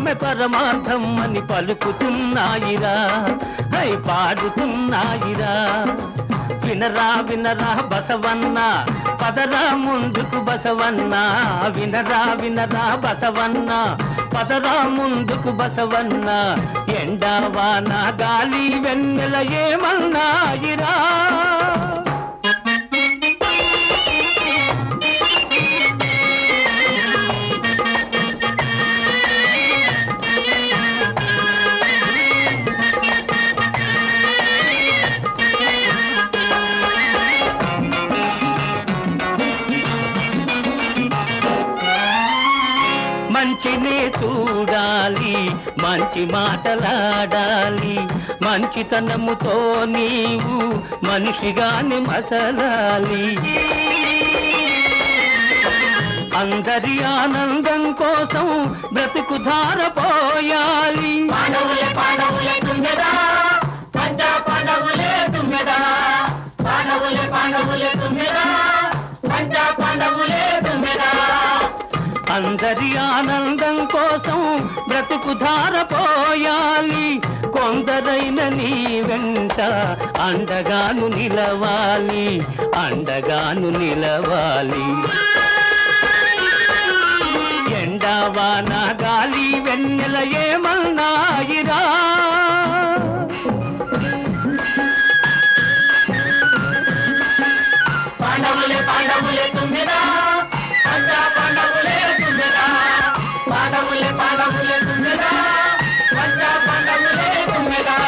పరోపకారమే పరమార్థం అని పలుకుతున్నాయిరా హై పాడుతున్నాయిరా వినరా వినరా బసవన్న పదరా ముందుకు బసవన్న వినరా వినరా బసవన్న పదరా ముందుకు బసవన్న ఎండావాన గాలి వెన్నెల ఏమన్నాయిరా మంచినే చూడాలి మంచి మాటలాడాలి మంచితనముతో నీవు మనిషిగాని మసలాలి అందరి ఆనందం కోసం బ్రతుకు ధారపోయాలి పాండవులే పాండవులే తుమ్మెదా పంచా పాండవులే తుమ్మెదా పాండవులే పాండవులే తుమ్మెదా పంచా పాండవులే తుమ్మెదా అందరి ఆనందం కోసం బ్రతుకు ధారపోయాలి కొందరైన నీ వెంట అండగాను నిలవాలి అండగాను నిలవాలి ఎండావాన గాలి వెన్నెల ఏమన్నాయిరా పాండవులే పాండవులే తుమ్మెదా పంచా పాండవులే తుమ్మెదా పాండవులే పాండవులే తుమ్మెదా పంచా పాండవులే తుమ్మెదా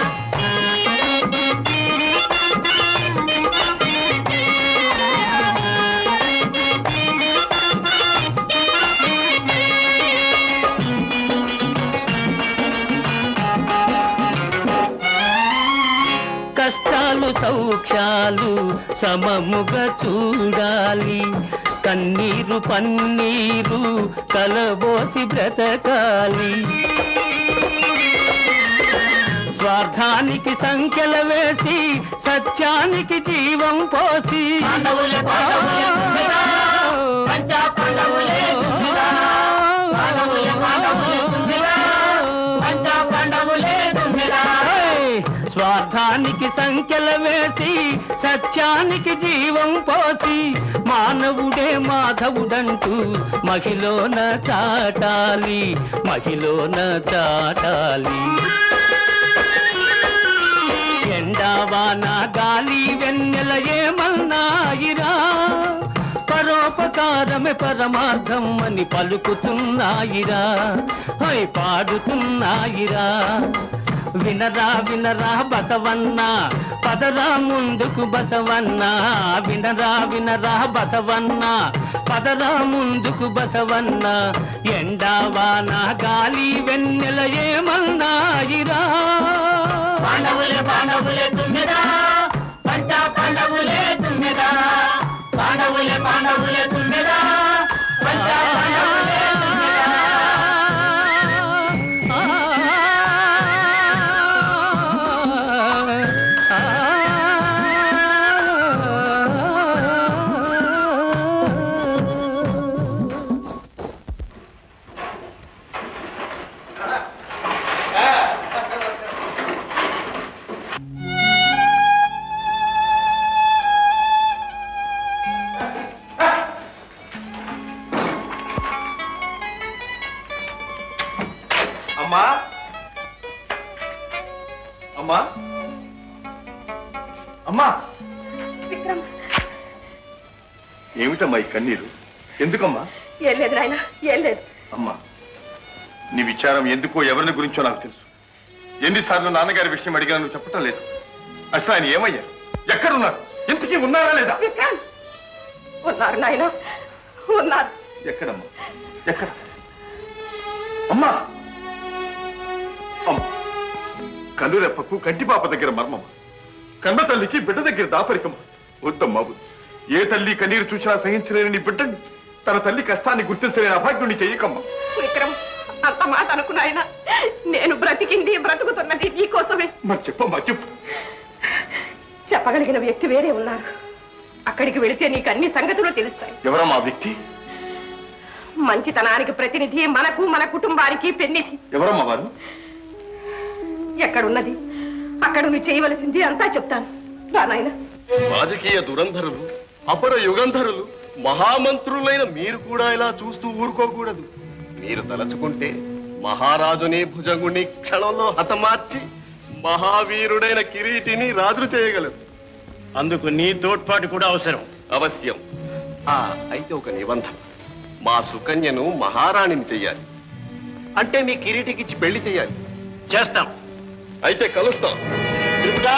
కష్టాలు సౌఖ్యాలు సమముగా చూడాలి కన్నీరు పన్నీరు కలబోసి బ్రతకాలి స్వార్థానికి సంఖ్యల వేసి సత్యానికి జీవం పోసి పాండవులే పాండవులే తుమ్మెదా పంచా పాండవులే తుమ్మెదా పాండవులే పాండవులే తుమ్మెదా పంచా పాండవులే తుమ్మెదా ఏయ్! స్వార్థానికి సంఖ్యల వేసి సత్యానికి జీవం పోసి మానవుడే మాధవుడంటూ మహిలోన చాటాలి మహిలోన చాటాలి ఎండావాన గాలి వెన్నెల ఏమన్నాయిరా పరోపకారమే పరమార్థం అని పలుకుతున్నాయిరా హై పాడుతున్నాయిరా వినరా వినరా బసవన్న పదరా ముందుకు బసవన్న వినరా వినరా బసవన్న పదరా ముందుకు బసవన్న ఎండావాన గాలి వెన్నెల ఏమన్నాయిరా పాండవులే పాండవులే తుమ్మెదా పంచా పాండవులే తుమ్మెదా పాండవులే పాండవులే తుమ్మెదా పంచా పాండవులే తుమ్మెదా అమ్మా అమ్మా అమ్మా విక్రమ్ ఏమిటమ్మా ఈ కన్నీరు ఎందుకమ్మా ఏం లేదు నాయన ఏం లేదు అమ్మా నీ విచారం ఎందుకో ఎవరిని గురించో నాకు తెలుసు ఎన్నిసార్లు నాన్నగారి విషయం అడిగా నువ్వు చెప్పటం లేదు అసలు ఆయన ఏమయ్యారు ఎక్కడున్నారు ఇంతకీ ఉన్నారా లేదా విక్రమ్ ఉన్నారు నాయన ఉన్నారు ఎక్కడమ్మా ఎక్కడ అమ్మా అమ్మా కనురెప్పకు కంటిపాప దగ్గర మర్మమ్మ కన్న తల్లికి బిడ్డ దగ్గర దాపరికమ్మ వద్దమ్మా వద్దు ఏ తల్లి కన్నీరు చూసినా సహించలేని నీ బిడ్డని తన తల్లి కష్టాన్ని గుర్తించలేని అభాగ్యుని చెయ్యకమ్మా విక్రమ్ అంత మాట అనుకు నాయన నేను బ్రతికింది బ్రతుకుతున్నది నీ కోసమే మరి చెప్పమ్మా చెప్పు చెప్పగలిగిన వ్యక్తి వేరే ఉన్నారు అక్కడికి వెళితే నీకు అన్ని సంగతులు తెలుస్తాయి ఎవరమ్మా ఆ వ్యక్తి మంచితనానికి ప్రతినిధి మనకు మన కుటుంబానికి పెన్నిధి ఎవరమ్మా వారు ఎక్కడున్నది అక్కడ నువ్వు చేయవలసింది అంతా చెప్తాను రా నాయనా రాజకీయ దురంధరులు అపర యుగంధరులు మహామంత్రులైన మీరు కూడా ఇలా చూస్తూ ఊరుకోకూడదు మీరు తలచుకుంటే మహారాజుని భుజంగుని క్షణంలో హతమార్చి మహావీరుడైన కిరీటిని రాజు చేయగలరు అందుకు నీ తోడ్పాటు కూడా అవసరం అవశ్యం ఆ అయితే ఒక నిబంధన మా సుకన్యను మహారాణిని చెయ్యాలి అంటే మీ కిరీటికిచ్చి పెళ్లి చేయాలి చేస్తాం అయితే కలుస్తాం త్రిపురా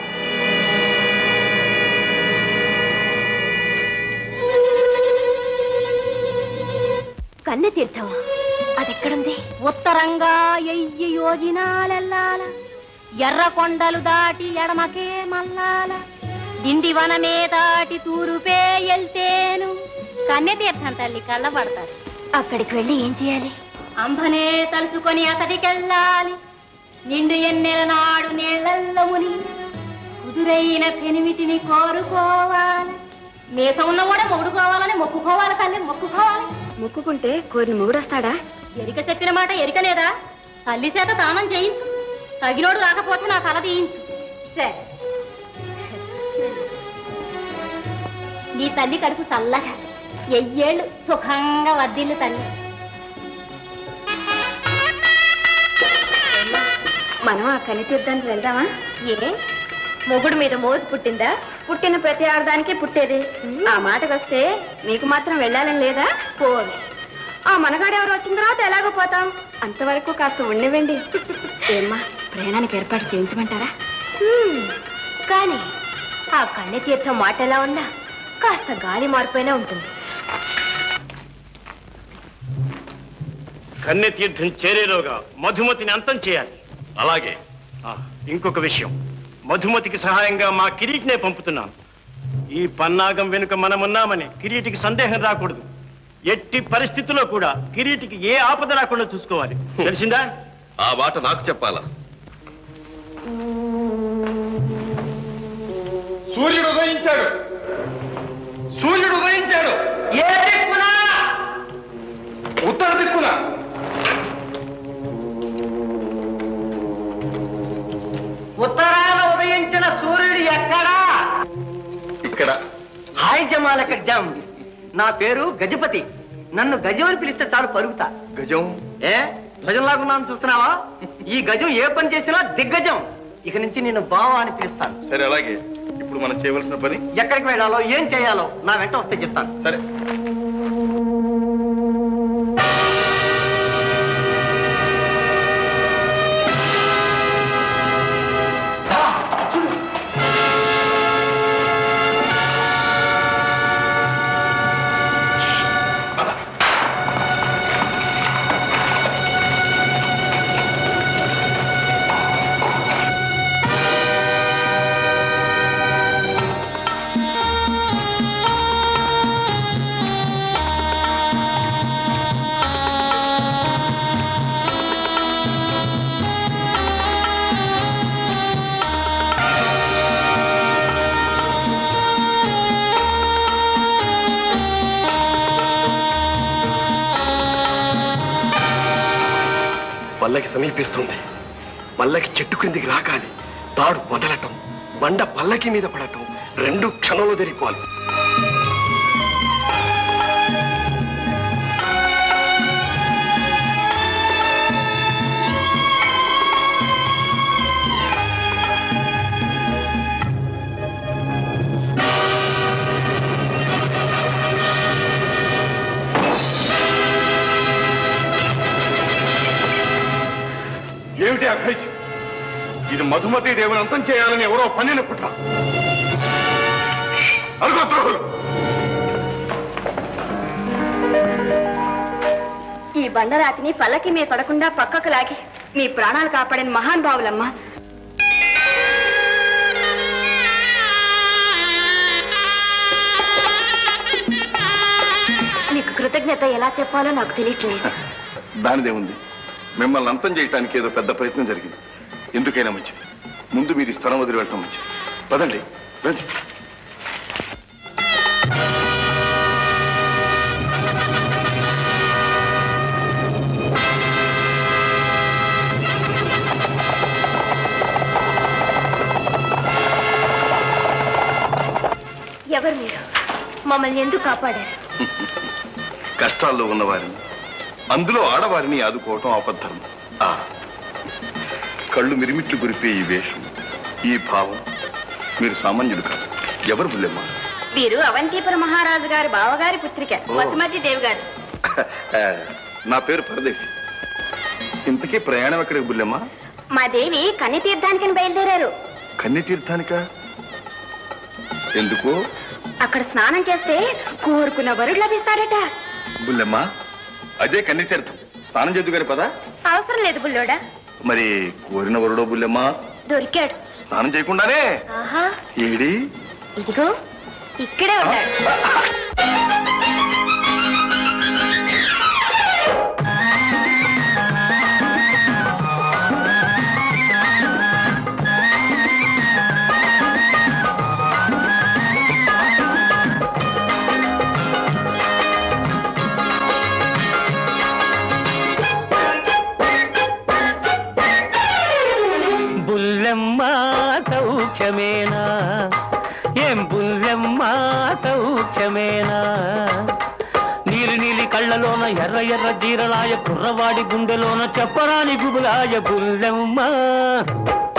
కన్నె తీర్థమా అదెక్కడుంది ఉత్తరంగా ఎయ్యి యోజనాలెల్లాల ఎర్ర కొండలు దాటి ఎడమకే మల్లాల దిండివనమే దాటి తూరుపే ఎల్తేను కన్నె తీర్థం తల్లి కళ్ళబడతారు అక్కడికి వెళ్ళి ఏం చేయాలి అంబనే తలుచుకొని అతడికెళ్ళాలి నిండు ఎన్నెల నాడు నీళ్లల్లో ముని కుదురైన పెనిమిటిని కోరుకోవాలి మీసం ఉన్న కూడా మొగుడుకోవాలని మొక్కుకోవాలి తల్లి మొక్కుకోవాలి మొక్కుకుంటే కోరిని మొగుడొస్తాడా ఎరిక చెప్పిన మాట ఎరికలేదా తల్లి చేత దానం చేయించు తగినోడు రాకపోతే నా తల తీయించు సరే నీ తల్లి కడుపు చల్లగా ఎయ్యేళ్ళు సుఖంగా వర్దిల్లు తల్లి మనం ఆ కని తీర్థానికి వెళ్దామా ఏ మొగుడు మీద మోజు పుట్టిందా పుట్టిన ప్రతి ఆడదానికి పుట్టేది ఆ మాటకు వస్తే మీకు మాత్రం వెళ్ళాలని లేదా పోను ఆ మనగాడు ఎవరు వచ్చిన తర్వాత ఎలాగో పోతాం అంతవరకు కాస్త ఉండవండి ఏమ్మా ప్రయాణానికి ఏర్పాటు చేయించమంటారా హ్మ్, కానీ ఆ కన్నె తీర్థం మాట ఎలా ఉన్నా కాస్త గాలి మార్పైనా ఉంటుంది కన్నె తీర్థం చేరేలోగా మధుమతిని అంతం చేయాలి అలాగే ఆ, ఇంకొక విషయం మధుమతికి సహాయంగా మా కిరీటినే పంపుతున్నాను ఈ పన్నాగం వెనుక మనమున్నామని కిరీటికి సందేహం రాకూడదు ఎట్టి పరిస్థితుల్లో కూడా కిరీటికి ఏ ఆపద రాకుండా చూసుకోవాలి తెలిసిందా ఆ మాట నాకు చెప్పాలా సూర్యుడు ఉదయించాడు సూర్యుడు ఉదయించాడు ఏ దిక్కున ఉత్తర దిక్కున ఉత్తరాన ఉదయించిన సూర్యుడు ఎక్కడా ఇక్కడ హాయ్ జమాల గడ్జం నా పేరు గజపతి నన్ను గజం అని పిలిస్తే చాలు పరుగుతా గజం ఏ ధ్వజంలాగున్నాను చూస్తున్నావా ఈ గజం ఏ పని చేసినా దిగ్గజం ఇక నుంచి నేను బావా అని పిలుస్తాను సరే అలాగే ఇప్పుడు మనం చేయవలసిన పని ఎక్కడికి వెళ్ళాలో ఏం చేయాలో నా వెంట వస్తే చెప్తాను సరే పల్లకి సమీపిస్తుంది పల్లకి చెట్టు క్రిందికి రాకాలి తాడు వదలటం బండ పల్లకి మీద పడటం రెండు క్షణంలో జరిగిపోవాలి ఏమిటి అఘైత్యం ఇది మధుమతి దేవుని అంతం చేయాలని ఎవరో పన్నెన కుట్ర అరుగో ద్రోహులు ఈ బండరాతిని పల్లకి మీద పడకుండా పక్కకు లాగి మీ ప్రాణాలు కాపాడిన మహాన్ భావులమ్మా నీకు కృతజ్ఞత ఎలా చెప్పాలో నాకు తెలియట్లేదు దానిదేముంది మిమ్మల్ని అంతం చేయటానికి ఏదో పెద్ద ప్రయత్నం జరిగింది ఎందుకైనా మంచిది ముందు మీరు ఈ స్థలం వదిలి వెళ్ళటం మంచిది పదండి రండి మమ్మల్ని ఎందుకు కాపాడారు కష్టాల్లో ఉన్నవారిని అందులో ఆడవారిని ఆదుకోవటం అబద్ధం ఆ కళ్ళు మిరిమిట్లు గురిపే ఈ వేషం ఈ భావం మీరు సామాన్యుడు కాదు ఎవరు బుల్లెమ్మ వీరు అవంతిపుర మహారాజు గారి బావగారి పుత్రిక వసుమతి దేవి గారు ఆ, నా పేరు పరదేశి ఇంతకీ ప్రయాణం ఎక్కడికి బుల్లెమ్మ మా దేవి కన్య తీర్థానికి బయలుదేరారు కన్య తీర్థానిక ఎందుకు అక్కడ స్నానం చేస్తే కోరుకున్న వరుడు లభిస్తారట బుల్లెమ్మ అదే కన్య తీర్థం స్నానం చేద్దు గారి పదా అవసరం లేదు బుల్లోడా మరి కోరిన వరుడో బుల్లెమ్మ దొరికాడు స్నానం చేయకుండానే ఆహా ఏడి ఇదిగో ఇక్కడే ఉన్నాడు బుల్లెమ్మ సౌఖ్యమేనా ఏం బుల్లెమ్మ సౌఖ్యమేనా నీలి నీలి కళ్ళలోన ఎర్ర ఎర్ర జీరలాయ కుర్రవాడి గుండెలోన చెప్పరాని గుబులాయ బుల్లెమ్మ